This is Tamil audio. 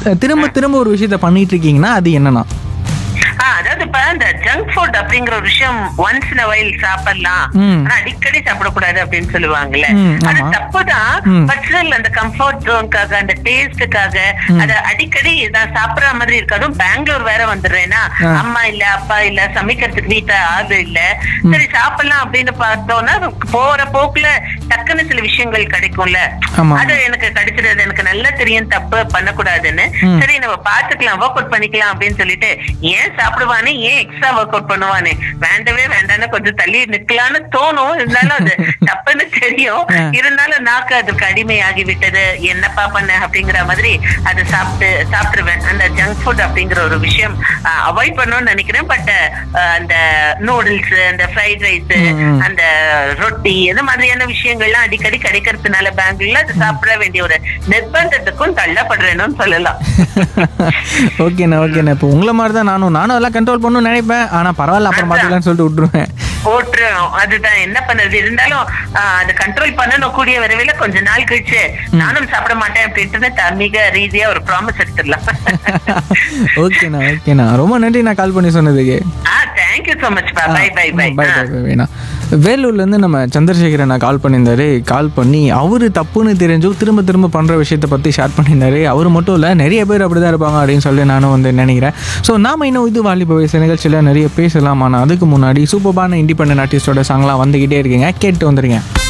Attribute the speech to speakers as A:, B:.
A: அஹ் திரும்ப திரும்ப ஒரு விஷயத்த பண்ணிட்டு இருக்கீங்கன்னா அது என்னன்னா
B: ஆ, அதாவது இப்ப இந்த ஜங்க் ஃபுட் அப்படிங்கிற ஒரு விஷயம் ஒன்ஸ் இன் வயல் சாப்பிடலாம்
A: ம்.
B: ஆனா அடிக்கடி சாப்பிடக்கூடாது அப்படின்னு சொல்லுவாங்கல்ல
A: ம்,
B: அது
A: ஆமா.
B: தப்புதான்
A: ம்.
B: பட் ஸ்டில் அந்த கம்ஃபர்ட் ஜோனுக்காக அந்த டேஸ்டுக்காக அது அடிக்கடி நான் சாப்பிடுற மாதிரி இருக்கு அதுவும் பெங்களூர் வேற வந்துடுறேன்னா
A: ஆ.
B: அம்மா இல்ல அப்பா இல்ல சமைக்கிறதுக்கு வீட்டுல ஆளு இல்ல சரி சாப்பிடலாம் அப்படின்னு பார்த்தோம்னா போற போக்குல டக்குன்னு சில விஷயங்கள் கிடைக்கும்ல
A: ஆமா.
B: அது எனக்கு கிடைச்சிருது எனக்கு நல்லா தெரியும் தப்பு பண்ணக்கூடாதுன்னு
A: ம்.
B: சரி நம்ம பாத்துக்கலாம் ஒர்க் அவுட் பண்ணிக்கலாம் அப்படின்னு சொல்லிட்டு ஏன் சாப்பிடுவானே ஏன் எக்ஸ்ட்ரா ஒர்க் அவுட் பண்ணுவானே வேண்டவே வேண்டாம்னு கொஞ்சம் தள்ளி நிக்கலாம்னு தோணும் இருந்தாலும் அது தப்புன்னு தெரியும்
A: ஆ.
B: இருந்தாலும் நாக்கு அதுக்கு அடிமையாகி விட்டது என்னப்பா பண்ண அப்படிங்கிற மாதிரி அதை சாப்பிட்டு சாப்பிட்டுருவேன் அந்த ஜங்க் ஃபுட் அப்படிங்கிற ஒரு விஷயம் அவாய்ட் பண்ணணும்னு நினைக்கிறேன் பட் அந்த நூடுல்ஸ் அந்த ஃப்ரைட் ரைஸ்
A: ம்.
B: அந்த ரொட்டி இந்த மாதிரியான விஷயங்கள்லாம் அடிக்கடி கிடைக்கிறதுனால பெங்களூர்ல அது சாப்பிட வேண்டிய ஒரு நிர்பந்தத்துக்கும் தள்ளப்படுறேன்னு சொல்லலாம்
A: ஓகேண்ணா ஓகேண்ணா இப்போ உங்களை மாதிரி தான் நானும் நானும் அதெல்லாம் கண்ட்ரோல் பண்ணணும்னு நினைப்பேன் ஆனா பரவாயில்ல அப்புறம் பார்த்துக்கலாம்னு சொல்லிட்டு விட்டுருவேன்
B: போட்டுரும் அதுதான் என்ன பண்றது இருந்தாலும் ஆஹ், அது கண்ட்ரோல் பண்ணணும் கூடிய விரைவில் கொஞ்ச நாள் கழிச்சு நானும் சாப்பிட மாட்டேன் அப்படின்ட்டு தார்மீக ரீதியா ஒரு ப்ராமிஸ் எடுத்துடலாம்
A: ஓகேண்ணா ஓகேண்ணா ரொம்ப நன்றி நான் கால் பண்ணி சொன்னதுக்கு
B: ஆ தேங்க்யூ சோ மச் பா bye bye bye
A: bye bye bye வேணா வேலூர்லேருந்து நம்ம சந்திரசேகரன் நான் கால் பண்ணியிருந்தாரு கால் பண்ணி அவர் தப்புன்னு தெரிஞ்சும் திரும்ப திரும்ப பண்ணுற விஷயத்தை பற்றி ஷேர் பண்ணியிருந்தாரு அவர் மட்டும் இல்லை நிறைய பேர் அப்படி தான் இருப்பாங்க அப்படின்னு சொல்லி நானும் வந்து நினைக்கிறேன் ஸோ நாம இன்னும் இது வாலிப வயசு நிகழ்ச்சியில் நிறைய பேசலாம் ஆனால் அதுக்கு முன்னாடி சூப்பர்பான இண்டிபெண்டன்ட் ஆர்டிஸ்டோட சாங்லாம் வந்துக்கிட்டே இருக்கீங்க கேட்டு வந்துருங்க